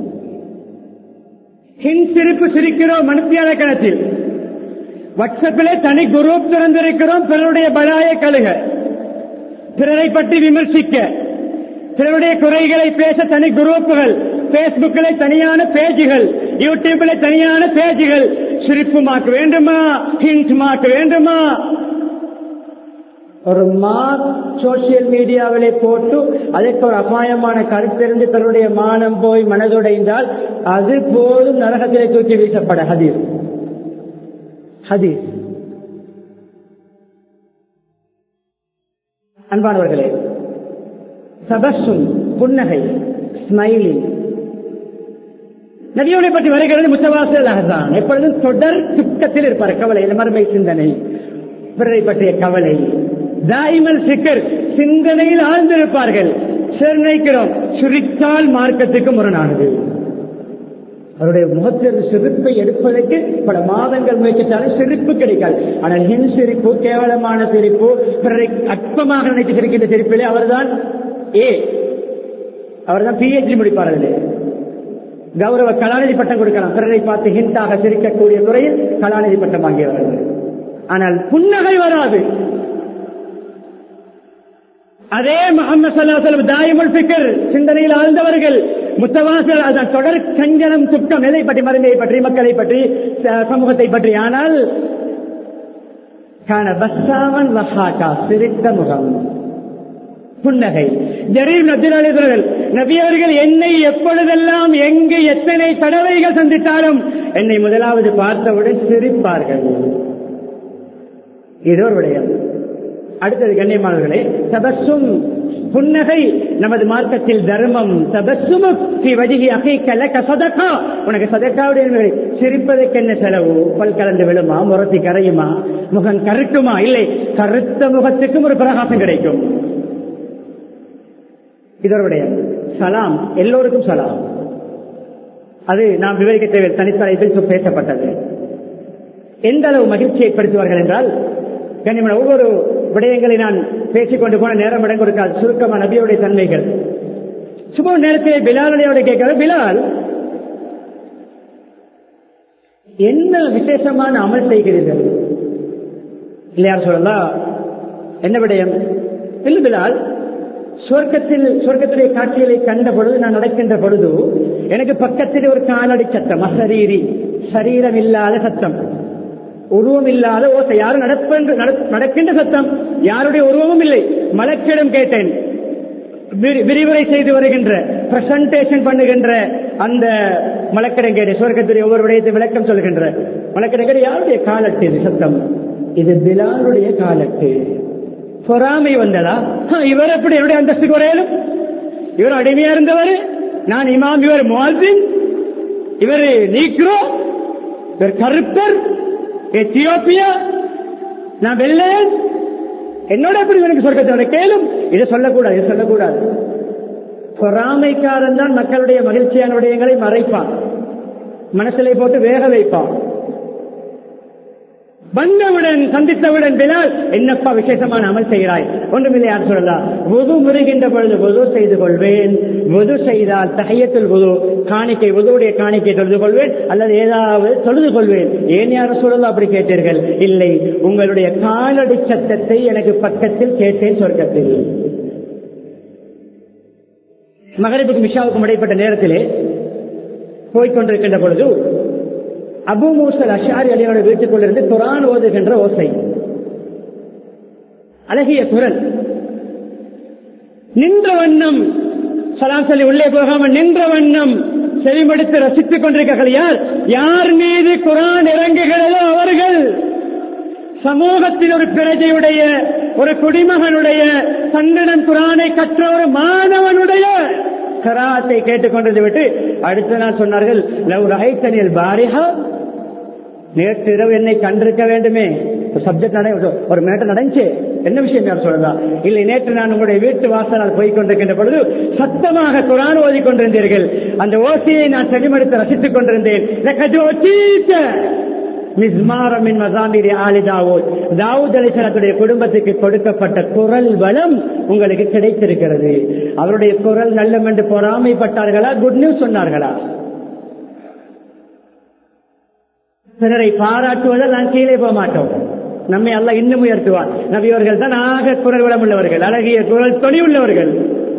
ஹின் சிரிப்பு சிரிக்கிறோம் மனுஷியான கணத்தில் வாட்ஸ்அப்பிலே தனி குரூப் திறந்திருக்கிறோம் பிறருடைய பலாய கழுக பிறரை பற்றி விமர்சிக்க பிறருடைய குறைகளை பேச தனி குரூப்புகள் பேஸ்புக்கில் தனியான பேஜுகள் யூடியூப்ல தனியான பேஜுகள் சிரிப்பு மார்க் வேண்டுமா ஹிண்ட் மார்க் வேண்டுமா ஒரு மார்க் சோசியல் மீடியாவிலே போட்டு அதற்கு ஒரு அபாயமான கருத்திருந்து தன்னுடைய மானம் போய் மனதுடைந்தால் அது போதும் நரகத்திலே தூக்கி வீசப்பட ஹதீஸ் ஹதீஸ் அன்பானவர்களே சபஸ்ஸும் புன்னகை ஸ்மைலிங் நபியோனை பற்றி வருகிறது முத்தவாசல் அஹசான் எப்பொழுதும் தொடர் துக்கத்தில் இருப்பார் கவலை மறுமை சிந்தனை பிறரை பற்றிய கவலை தாய்மல் சிக்கர் சிந்தனையில் ஆழ்ந்திருப்பார்கள் சிலர் நினைக்கிறோம் சுரித்தால் மார்க்கத்துக்கு முரணானது அவருடைய முகத்தில் சிரிப்பை எடுப்பதற்கு பல மாதங்கள் முயற்சித்தாலும் சிரிப்பு கிடைக்காது ஆனால் என் சிரிப்பு கேவலமான சிரிப்பு பிறரை அற்பமாக நினைத்து சிரிக்கின்ற சிரிப்பிலே அவர்தான் ஏ அவர்தான் பிஹெச்டி முடிப்பார் அதிலே கௌரவ கலாநிதி பட்டம் கொடுக்கலாம் பிறரை பார்த்து ஹிண்டாக சிரிக்கக்கூடிய துறையில் கலாநிதி பட்டம் வாங்கியவர்கள் ஆனால் புன்னகை வராது அதே முகமது சல்லாஹ் தாயமுல் பிக்கர் சிந்தனையில் ஆழ்ந்தவர்கள் முத்தவாசல் அதன் தொடர் கஞ்சனம் துக்கம் எதை பற்றி மருந்தையை பற்றி மக்களை பற்றி ச- சமூகத்தை பற்றி ஆனால் கான பஸ்ஸாவன் வஹாக்கா சிரித்த முகம் புன்னகை ஜரீர் நபிகள் எழுதுகிறார்கள் நபி அவர்கள் என்னை எப்பொழுதெல்லாம் எங்கு எத்தனை தடவைகள் சந்தித்தாலும் என்னை முதலாவது பார்த்தவுடன் சிரிப்பார்கள் இது ஒரு விடயம் அடுத்தது கண்ணியமானவர்களே தபசும் புன்னகை நமது மார்க்கத்தில் தர்மம் தபசுமு வஜிகி அகைக்கல சதக்கா உனக்கு சதக்காவுடைய சிரிப்பதற்கு என்ன செலவு பல் கலந்து விழுமா முரத்தி கரையுமா முகம் கருக்குமா இல்லை கருத்த முகத்துக்கும் ஒரு பிரகாசம் கிடைக்கும் இதனுடைய சலாம் எல்லோருக்கும் சலாம் அது நாம் விவரிக்க தேவை தனித்தலைப்பில் பேசப்பட்டது எந்த அளவு மகிழ்ச்சியை ஏற்படுத்துவார்கள் என்றால் கண்ணியமான ஒவ்வொரு விடயங்களை நான் பேசிக்கொண்டு போன நேரம் இடம் கொடுக்காது சுருக்கமான நபியுடைய தன்மைகள் சுப நேரத்திலே பிலாலுடையோட கேட்கிறார் பிலால் என்ன விசேஷமான அமல் செய்கிறீர்கள் இல்லையார் சொல்லலாம் என்ன விடயம் இல்லை பிலால் சொர்க்கத்தில் சொர்க்கத்துடைய காட்சிகளை கண்ட பொழுது நான் நடக்கின்ற பொழுது எனக்கு பக்கத்தில் ஒரு காலடி சத்தம் அசரீரி சரீரம் இல்லாத சத்தம் உருவம் இல்லாத ஓசை யாரும் நடப்பென்று நட- நடக்கின்ற சத்தம் யாருடைய உருவமும் இல்லை மலக்கிடம் கேட்டேன் விரி- விரிவுரை செய்து வருகின்ற பிரசன்டேஷன் பண்ணுகின்ற அந்த மலக்கிடம் கேட்டேன் சொர்க்கத்துடைய ஒவ்வொரு விடயத்தை விளக்கம் சொல்கின்ற மலக்கிடம் கேட்டு யாருடைய காலட்டு இது சத்தம் இது பிலாலுடைய காலட்டு பொறாமை வந்ததா ஹ, இவர் எப்படி என்னுடைய அந்தஸ்து குறையலும் இவர் அடிமையா இருந்தவர் நான் இமாம் இவர் முவாசின் இவர் நீக்ரோ இவர் கருப்பர் எத்தியோப்பியா நான் வெள்ளையன் என்னோட எப்படி எனக்கு சொர்க்கத்தோட கேளும் இதை சொல்லக்கூடாது இதை சொல்லக்கூடாது பொறாமைக்காரன் தான் மக்களுடைய மகிழ்ச்சியான விடயங்களை மறைப்பான் மனசிலை போட்டு வேக வைப்பான் வந்தவுடன் சந்தித்தவுடன் பிலால் என்னப்பா விசேஷமான அமல் செய்கிறாய் ஒன்றுமில்லை யார் சொல்லலாம் உது முறுகின்ற பொழுது உது செய்து கொள்வேன் உது செய்தால் தகையத்தில் உது காணிக்கை உதுவுடைய காணிக்கை தொழுது கொள்வேன் அல்லது ஏதாவது தொழுது கொள்வேன் ஏன் யார் சொல்லலாம் அப்படி கேட்டீர்கள் இல்லை உங்களுடைய காலடி சத்தத்தை எனக்கு பக்கத்தில் கேட்டேன் சொர்க்கத்தில் மகரிப்புக்கும் மிஷாவுக்கும் இடைப்பட்ட நேரத்திலே போய்கொண்டிருக்கின்ற பொழுது அபு மூசல் அஷாரி அலியோட வீட்டுக்குள்ளிருந்து குரான் ஓதுகின்ற ஓசை அழகிய குரல் நின்ற வண்ணம் சலாம் சொல்லி உள்ளே போகாமல் நின்ற வண்ணம் செவிமடுத்து ரசித்துக் கொண்டிருக்கிறார்கள் யார் யார் மீது குரான் இறங்குகிறதோ அவர்கள் சமூகத்தில் ஒரு பிரஜையுடைய ஒரு குடிமகனுடைய சந்தனம் குரானை கற்ற ஒரு மாணவனுடைய கராத்தை கேட்டுக்கொண்டது விட்டு அடுத்த நாள் சொன்னார்கள் லவ் ரைத்தனியல் பாரிஹா நேற்று இரவு என்னை கண்டிருக்க வேண்டுமே ஒரு சப்ஜெக்ட் நட ஒரு மேட்டர் நடந்துச்சு என்ன விஷயம் யார் சொல்றதா இல்லை நேற்று நான் உங்களுடைய வீட்டு வாசலால் போய் கொண்டிருக்கின்ற பொழுது சத்தமாக குரான் ஓதி கொண்டிருந்தீர்கள் அந்த ஓசையை நான் செவிமடுத்து ரசித்துக் கொண்டிருந்தேன் மிஸ்மாரமின் மசாமிரி ஆலி தாவூத் தாவூத் அலிசலத்துடைய குடும்பத்துக்கு கொடுக்கப்பட்ட குரல் வளம் உங்களுக்கு கிடைத்திருக்கிறது அவருடைய குரல் நல்லம் என்று பொறாமைப்பட்டார்களா குட் நியூஸ் சொன்னார்களா பிறரை பாராட்டுவதால் நான் கீழே போக மாட்டோம் நம்மை அல்ல இன்னும் உயர்த்துவார் நபியவர்கள் தான் ஆக குரல் வளம் உள்ளவர்கள் அழகிய குரல் தொனி உள்ளவர்கள்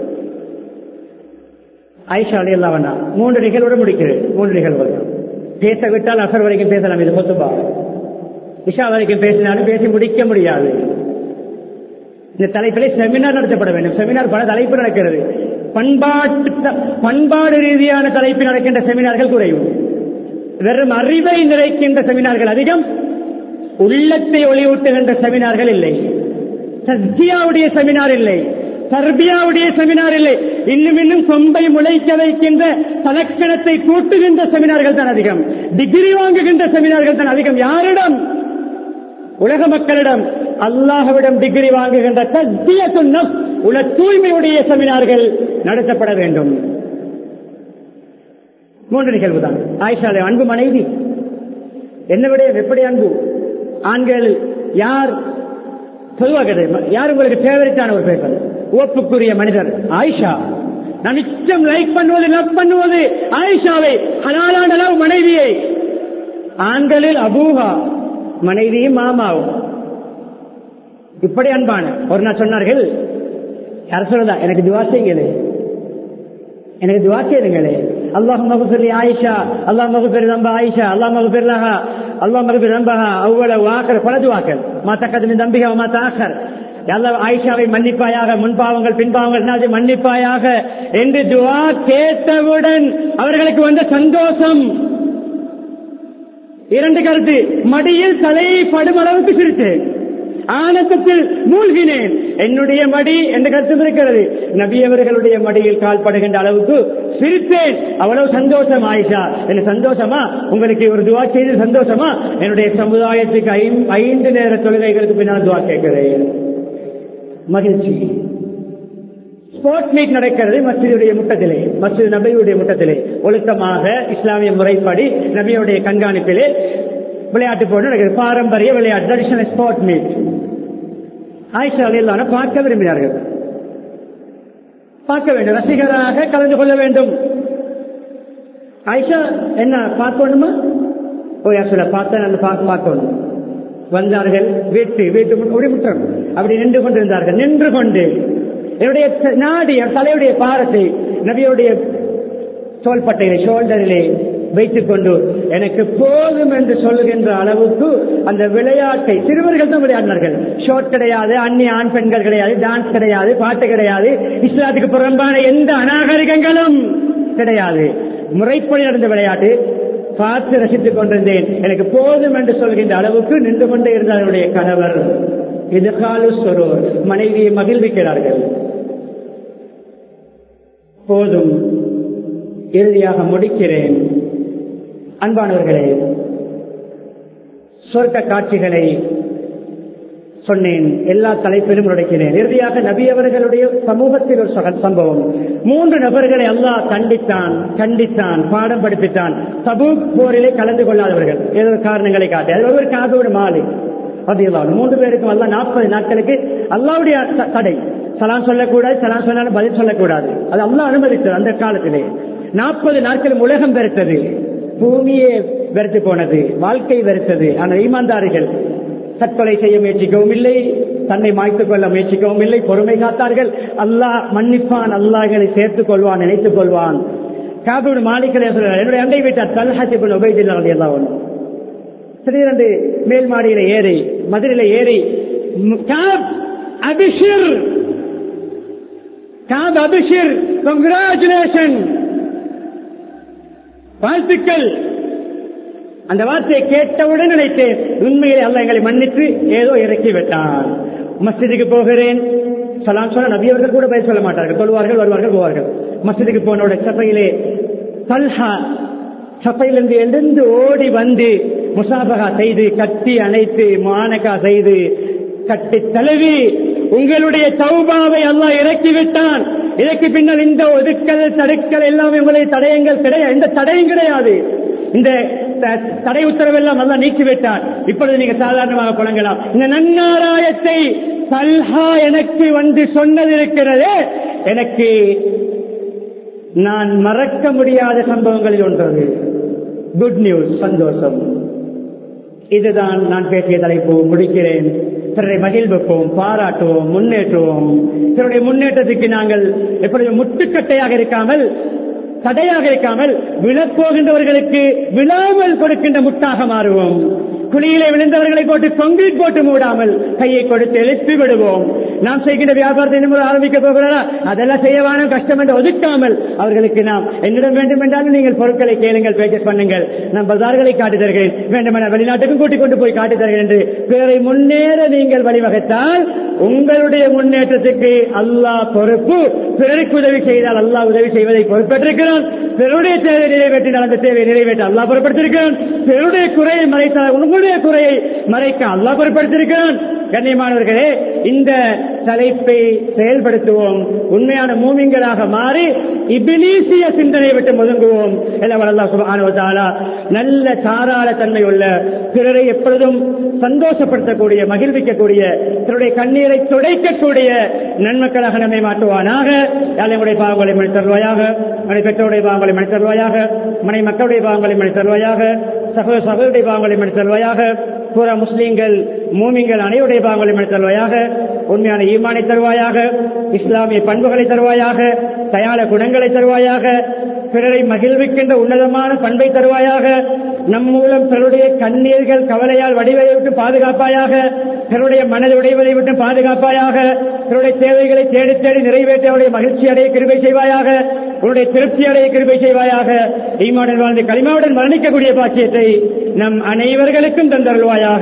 ஐஷா அலி அல்லா மூன்று நிகழ்வோடு முடிக்கிறேன் மூன்று நிகழ்வுகள் பேச விட்டால் அசர் வரைக்கும் பேசலாம் இது மொத்தமா இஷா வரைக்கும் பேசினாலும் பேசி முடிக்க முடியாது இந்த தலைப்பிலே செமினார் நடத்தப்பட வேண்டும் செமினார் பல தலைப்பு நடக்கிறது பண்பாட்டு பண்பாடு ரீதியான தலைப்பில் நடக்கின்ற செமினார்கள் குறையும் வெறும் அறிவை நிறைக்கின்ற செமினார்கள் அதிகம் உள்ளத்தை ஒளியூட்டுகின்ற செமினார்கள் இல்லை சத்தியாவுடைய செமினார் இல்லை சர்பியாவுடைய செமினார் இல்லை இன்னும் இன்னும் சொம்பை முளைக்க வைக்கின்ற தலக்கணத்தை கூட்டுகின்ற செமினார்கள் தான் அதிகம் டிகிரி வாங்குகின்ற செமினார்கள் தான் அதிகம் யாரிடம் உலக மக்களிடம் அல்லாஹவிடம் டிகிரி வாங்குகின்ற சத்திய உல தூய்மையுடைய செமினார்கள் நடத்தப்பட வேண்டும் மூன்று நிகழ்வு தான் ஆயிஷாலை அன்பு மனைவி என்ன விட எப்படி அன்பு ஆண்கள் யார் பொதுவாக யார் உங்களுக்கு ஃபேவரட்டான ஒரு பேப்பர் ஓப்புக்குரிய மனிதர் ஆயிஷா நான் நிச்சயம் லைக் பண்ணுவது லவ் பண்ணுவது ஆயிஷாவை ஹலாலான அளவு மனைவியை ஆண்களில் அபூஹா மனைவியும் மாமாவும் இப்படி அன்பான ஒரு நாள் சொன்னார்கள் யார் சொல்றதா எனக்கு துவா செய்யுங்களே எனக்கு துவா செய்யுங்களே அல்லாஹ் மகபுரி ஆயிஷா அல்லாஹ் மகபுரி நம்ப ஆயிஷா அல்லாஹ் மகபுர் லஹா அல்லாஹ் மகபுர் நம்பஹா அவ்வளவு வாக்கர் பல துவாக்கள் மா தக்கது தம்பிகா மா தாக்கர் எல்லாம் ஆயிஷாவை மன்னிப்பாயாக முன்பாவங்கள் பின்பாவங்கள் மன்னிப்பாயாக என்று துவா கேட்டவுடன் அவர்களுக்கு வந்த சந்தோஷம் இரண்டு கருத்து மடியில் தலையை படும் அளவுக்கு சிரித்தேன் ஆனந்தத்தில் மூழ்கினேன் என்னுடைய மடி என்று கருத்து இருக்கிறது நபியவர்களுடைய மடியில் கால்படுகின்ற அளவுக்கு சிரித்தேன் அவ்வளவு சந்தோஷம் ஆயிஷா என்ன சந்தோஷமா உங்களுக்கு ஒரு துவா செய்து சந்தோஷமா என்னுடைய சமுதாயத்துக்கு ஐந்து நேர தொழுகைகளுக்கு பின்னால் துவா கேட்கிறேன் மகிழ்ச்சி ஸ்போர்ட்ஸ் மீட் நடக்கிறது மஸ்ஜிதுடைய முட்டத்திலே மஸ்ஜித் நபியுடைய முட்டத்திலே ஒழுக்கமாக இஸ்லாமிய முறைப்படி நபியுடைய கண்காணிப்பிலே விளையாட்டு போட்டு நடக்கிறது பாரம்பரிய விளையாட்டு ட்ரெடிஷனல் ஸ்போர்ட் மீட் ஆயிஷா அலையிலான பார்க்க விரும்பினார்கள் பார்க்க வேண்டும் ரசிகராக கலந்து கொள்ள வேண்டும் ஆயிஷா என்ன பார்க்கணுமா ஓ யார் சொல்ல பார்த்தா நான் பார்க்க பார்க்கணும் வந்தார்கள் வீட்டு வீட்டு முற்றம் அப்படி நின்று கொண்டிருந்தார்கள் நின்று கொண்டு என்னுடைய நாடி தலையுடைய பாரத்தை நபியுடைய தோள்பட்டையிலே ஷோல்டரிலே வைத்துக் கொண்டு எனக்கு போதும் என்று சொல்லுகின்ற அளவுக்கு அந்த விளையாட்டை சிறுவர்கள் தான் விளையாடினார்கள் ஷோட் கிடையாது அந்நிய ஆண் பெண்கள் கிடையாது டான்ஸ் கிடையாது பாட்டு கிடையாது இஸ்லாத்துக்கு புறம்பான எந்த அநாகரிகங்களும் கிடையாது முறைப்படி நடந்த விளையாட்டு பார்த்து ரசித்துக் கொண்டிருந்தேன் எனக்கு போதும் என்று சொல்கின்ற அளவுக்கு நின்று கொண்டே இருந்தார் அவருடைய கணவர் இது காலு சொரோர் மனைவியை மகிழ்விக்கிறார்கள் போதும் இறுதியாக முடிக்கிறேன் அன்பானவர்களே சொர்க்க காட்சிகளை சொன்னேன் எல்லா தலைப்பிலும் உடைக்கிறேன் இறுதியாக நபி அவர்களுடைய சமூகத்தில் ஒரு சம்பவம் மூன்று நபர்களை அல்லாஹ் கண்டித்தான் கண்டித்தான் பாடம் படிப்பித்தான் சபூ போரிலே கலந்து கொள்ளாதவர்கள் ஏதோ காரணங்களை காட்டி அது ஒரு காதோடு மாலை பதியலாம் மூன்று பேருக்கும் அல்ல நாற்பது நாட்களுக்கு அல்லாவுடைய தடை சலாம் சொல்லக்கூடாது சலாம் சொன்னாலும் பதில் சொல்லக்கூடாது அது அல்லா அனுமதித்தது அந்த காலத்திலே நாற்பது நாட்கள் உலகம் வெறுத்தது பூமியே வெறுத்து போனது வாழ்க்கை வெறுத்தது ஆனால் ஈமான்தாரிகள் தற்கொலை செய்ய முயற்சிக்கவும் இல்லை தன்னை மாய்த்துக் கொள்ள முயற்சிக்கவும் இல்லை பொறுமை காத்தார்கள் அல்லாஹ் மன்னிப்பான் அல்லாஹ்களை சேர்த்துக் கொள்வான் நினைத்துக் கொள்வான் காபூர் மாலிகளே சொல்றார் என்னுடைய அண்டை வீட்டார் தல்ஹாசிபின் உபயதில்லா எல்லாம் ஒன்று திடீரென்று மேல் மாடியில ஏறி மதுரையில ஏறி அபிஷிர் காப் அபிஷிர் கங்க்ராச்சுலேஷன் வாழ்த்துக்கள் அந்த வார்த்தையை கேட்டவுடன் நினைத்தேன் உண்மையிலே அல்ல எங்களை மன்னித்து ஏதோ இறக்கி விட்டான் மஸ்ஜிதுக்கு போகிறேன் சலாம் சொல்ல நபியவர்கள் கூட பதில் சொல்ல மாட்டார்கள் சொல்வார்கள் வருவார்கள் போவார்கள் மஸ்ஜிதுக்கு போனோட சபையிலே தல்ஹா சபையிலிருந்து எழுந்து ஓடி வந்து முசாபகா செய்து கட்டி அணைத்து மானகா செய்து கட்டி தழுவி உங்களுடைய தௌபாவை அல்லாஹ் இறக்கி விட்டான் இதற்கு பின்னால் இந்த ஒதுக்கல் தடுக்கல் எல்லாமே உங்களுடைய தடயங்கள் கிடையாது எந்த தடையும் கிடையாது இந்த த- தடை உத்தரவெல்லாம் நல்லா நீக்கிவிட்டார் இப்பொழுது நீங்க சாதாரணமாக புலங்கலாம் இந்த நன்னாராயத்தை சல்ஹா எனக்கு வந்து சொன்னது இருக்கிறதே எனக்கு நான் மறக்க முடியாத சம்பவங்களில் ஒன்றது குட் நியூஸ் சந்தோஷம் இதுதான் நான் பேசிய தலைப்பு முடிக்கிறேன் பிறரை மகிழ்விப்போம் பாராட்டுவோம் முன்னேற்றுவோம் பிறருடைய முன்னேற்றத்துக்கு நாங்கள் எப்பொழுதும் முட்டுக்கட்டையாக இருக்காமல் தடையாக இருக்காமல் விழப்போகின்றவர்களுக்கு விழாமல் கொடுக்கின்ற முட்டாக மாறுவோம் குழியிலே விழுந்தவர்களை போட்டு கொங்கிரீட் போட்டு மூடாமல் கையை கொடுத்து எழுப்பி விடுவோம் நாம் செய்கின்ற வியாபாரத்தை இன்னும் ஆரம்பிக்க போகிறாரா அதெல்லாம் செய்யவான கஷ்டம் என்று ஒதுக்காமல் அவர்களுக்கு நாம் என்னிடம் வேண்டும் என்றாலும் நீங்கள் பொருட்களை கேளுங்கள் பேக்கெட் பண்ணுங்கள் நான் பஜார்களை காட்டி தருகிறேன் வேண்டுமென வெளிநாட்டுக்கும் கூட்டிக் கொண்டு போய் காட்டி தருகிறேன் என்று பிறரை முன்னேற நீங்கள் வழிவகுத்தால் உங்களுடைய முன்னேற்றத்துக்கு அல்லாஹ் பொறுப்பு பிறருக்கு உதவி செய்தால் அல்லாஹ் உதவி செய்வதை பொறுப்பேற்றிருக்கிறான் பிறருடைய தேவை நிறைவேற்றினால் அந்த தேவையை நிறைவேற்ற அல்லாஹ் பொறுப்படுத்திருக்கிறான் பிறருடைய குறையை மறைத்தால் உங்களுடைய குறையை மறைக்க அல்லாஹ் பொறுப்படுத்திருக்கிறான் கண்ணியமானவர்களே இந்த தலைப்பை செயல்படுத்துவோம் உண்மையான மூமிங்களாக மாறி இபிலீசிய சிந்தனை விட்டு ஒதுங்குவோம் எல்லாம் அல்லாஹ் சுப்ஹானஹு வ தஆலா நல்ல தாராள தன்மை உள்ள பிறரை எப்பொழுதும் சந்தோஷப்படுத்தக்கூடிய மகிழ்விக்கக்கூடிய பிறருடைய கண்ணீரை துடைக்கக்கூடிய நன்மக்களாக நம்மை மாற்றுவானாக யாழையுடைய பாவங்களை மணி தருவாயாக மனை பெற்றோருடைய பாவங்களை மணி தருவாயாக மனை மக்களுடைய பாவங்களை மணி தருவாயாக சகோதர சகோதரிய பாவங்களை மணி தருவாயாக பூரா முஸ்லீம்கள் மூமிங்கள் அனைவருடைய பாவங்களை மணி தருவாயாக உண்மையான ஈமானை தருவாயாக இஸ்லாமிய பண்புகளை தருவாயாக தயார குணங்களை தருவாயாக பிறரை மகிழ்விக்கின்ற உன்னதமான பண்பை தருவாயாக நம் மூலம் பிறருடைய கண்ணீர்கள் கவலையால் வடிவதை விட்டு பாதுகாப்பாயாக பிறருடைய மனதை உடைவதை விட்டு பாதுகாப்பாயாக பிறருடைய தேவைகளை தேடி தேடி நிறைவேற்ற அவருடைய மகிழ்ச்சி அடைய கிருபை செய்வாயாக உன்னுடைய திருப்தி அடைய கிருபை செய்வாயாக ஈமாவுடன் வாழ்ந்து களிமாவுடன் மரணிக்கக்கூடிய பாக்கியத்தை நம் அனைவர்களுக்கும் தந்தருள்வாயாக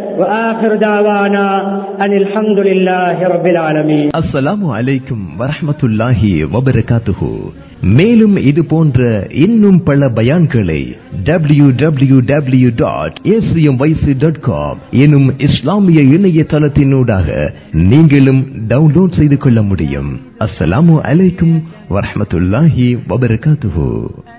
وآخر دعوانا أن الحمد لله رب العالمين அஸ்ஸலாமு அலைக்கும் வரஹ்மத்துல்லாஹி வபரகாத்துஹு மேலும் இது போன்ற இன்னும் பல பயான்களை W W W dot dot com எனும் இஸ்லாமிய இணையதளத்தினூடாக நீங்களும் டவுன்லோட் செய்து கொள்ள முடியும் அஸ்ஸலாமு அலைக்கும் வரஹ்மத்துல்லாஹி வபரகாத்துஹு